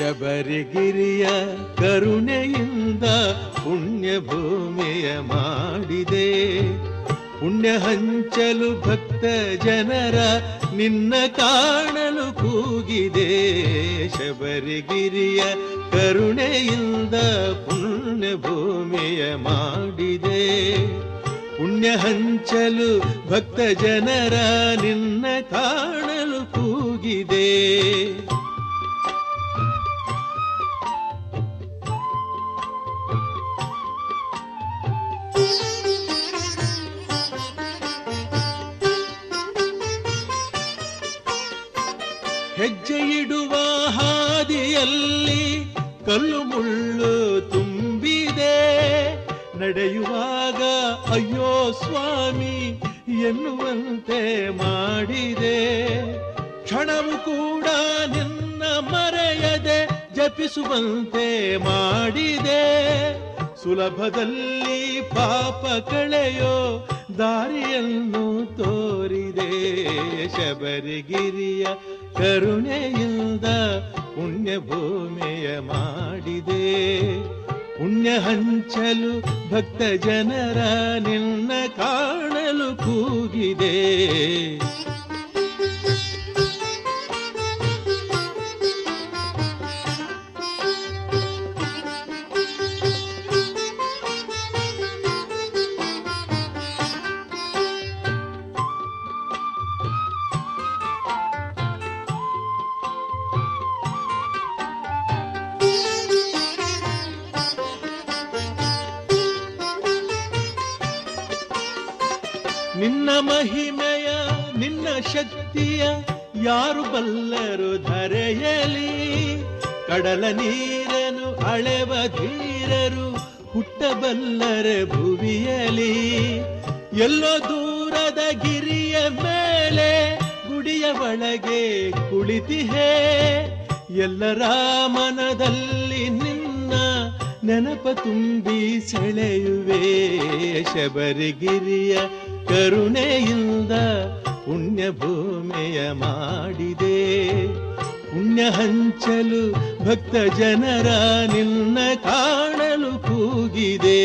ಶಬರಿಗಿರಿಯ ಕರುಣೆಯಿಂದ ಪುಣ್ಯ ಭೂಮಿಯ ಮಾಡಿದೆ ಪುಣ್ಯ ಹಂಚಲು ಭಕ್ತ ಜನರ ನಿನ್ನ ಕಾಣಲು ಕೂಗಿದೆ ಶಬರಿಗಿರಿಯ ಕರುಣೆಯಿಂದ ಪುಣ್ಯ ಭೂಮಿಯ ಮಾಡಿದೆ ಪುಣ್ಯ ಹಂಚಲು ಭಕ್ತ ಜನರ ನಿನ್ನ ಕಾಣಲು ಕೂಗಿದೆ ಹೆಜ್ಜೆ ಇಡುವ ಹಾದಿಯಲ್ಲಿ ಕಲ್ಲು ಮುಳ್ಳು ತುಂಬಿದೆ ನಡೆಯುವಾಗ ಅಯ್ಯೋ ಸ್ವಾಮಿ ಎನ್ನುವಂತೆ ಮಾಡಿದೆ ಕ್ಷಣವು ಕೂಡ ನಿನ್ನ ಮರೆಯದೆ ಜಪಿಸುವಂತೆ ಮಾಡಿದೆ ಸುಲಭದಲ್ಲಿ ಪಾಪ ಕಳೆಯೋ ದಾರಿಯನ್ನು ತೋರಿದೆ ಶಬರಿಗಿರಿಯ ಕರುಣೆಯಿಂದ ಪುಣ್ಯ ಭೂಮಿಯ ಮಾಡಿದೆ ಪುಣ್ಯ ಹಂಚಲು ಭಕ್ತ ಜನರ ನಿನ್ನ ಕಾಣಲು ಕೂಗಿದೆ ನಿನ್ನ ಮಹಿಮೆಯ ನಿನ್ನ ಶಕ್ತಿಯ ಯಾರು ಬಲ್ಲರು ಧರೆಯಲಿ ಕಡಲ ನೀರನು ಅಳೆವ ಧೀರರು ಹುಟ್ಟಬಲ್ಲರೆ ಭುವಿಯಲಿ ಎಲ್ಲೋ ದೂರದ ಗಿರಿಯ ಮೇಲೆ ಗುಡಿಯ ಒಳಗೆ ಕುಳಿತಿಹೇ ಎಲ್ಲರ ಮನದಲ್ಲಿ ನಿನ್ನ ನೆನಪ ತುಂಬಿ ಸೆಳೆಯುವೆ ಶಬರಿಗಿರಿಯ ಕರುಣೆಯಿಂದ ಪುಣ್ಯ ಭೂಮಿಯ ಮಾಡಿದೆ ಪುಣ್ಯ ಹಂಚಲು ಭಕ್ತ ಜನರ ನಿನ್ನ ಕಾಣಲು ಕೂಗಿದೆ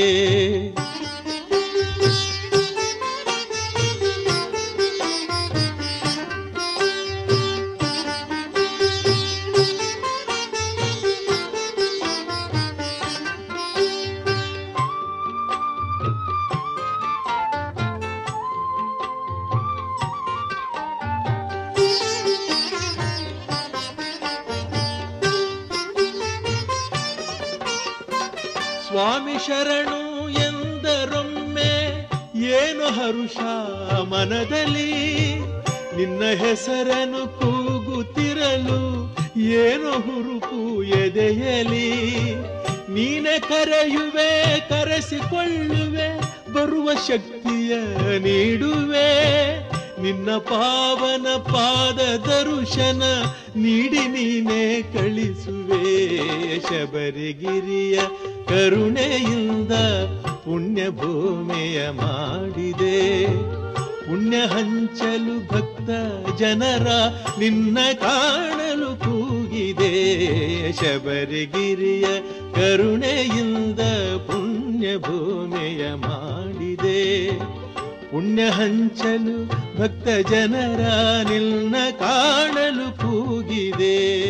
ಸ್ವಾಮಿ ಶರಣು ಎಂದರೊಮ್ಮೆ ಏನು ಹರುಷ ಮನದಲ್ಲಿ ನಿನ್ನ ಹೆಸರನ್ನು ಕೂಗುತ್ತಿರಲು ಏನು ಹುರುಪು ಎದೆಯಲಿ ನೀನೆ ಕರೆಯುವೆ ಕರೆಸಿಕೊಳ್ಳುವೆ ಬರುವ ಶಕ್ತಿಯ ನೀಡುವೆ ನಿನ್ನ ಪಾವನ ಪಾದ ದರ್ಶನ ನೀಡಿ ನೀನೆ ಕಳಿಸುವೆ ಶಬರಿಗಿರಿಯ ಕರುಣೆಯಿಂದ ಪುಣ್ಯ ಭೂಮಿಯ ಮಾಡಿದೆ ಪುಣ್ಯ ಹಂಚಲು ಭಕ್ತ ಜನರ ನಿನ್ನ ಕಾಣಲು ಕೂಗಿದೆ ಶಬರಿಗಿರಿಯ ಕರುಣೆಯಿಂದ ಪುಣ್ಯ ಭೂಮಿಯ ಮಾಡಿದೆ ಪುಣ್ಯ ಹಂಚಲು ಭಕ್ತ ಜನರ ನಿನ್ನ ಕಾಣಲು ಕೂಗಿದೆ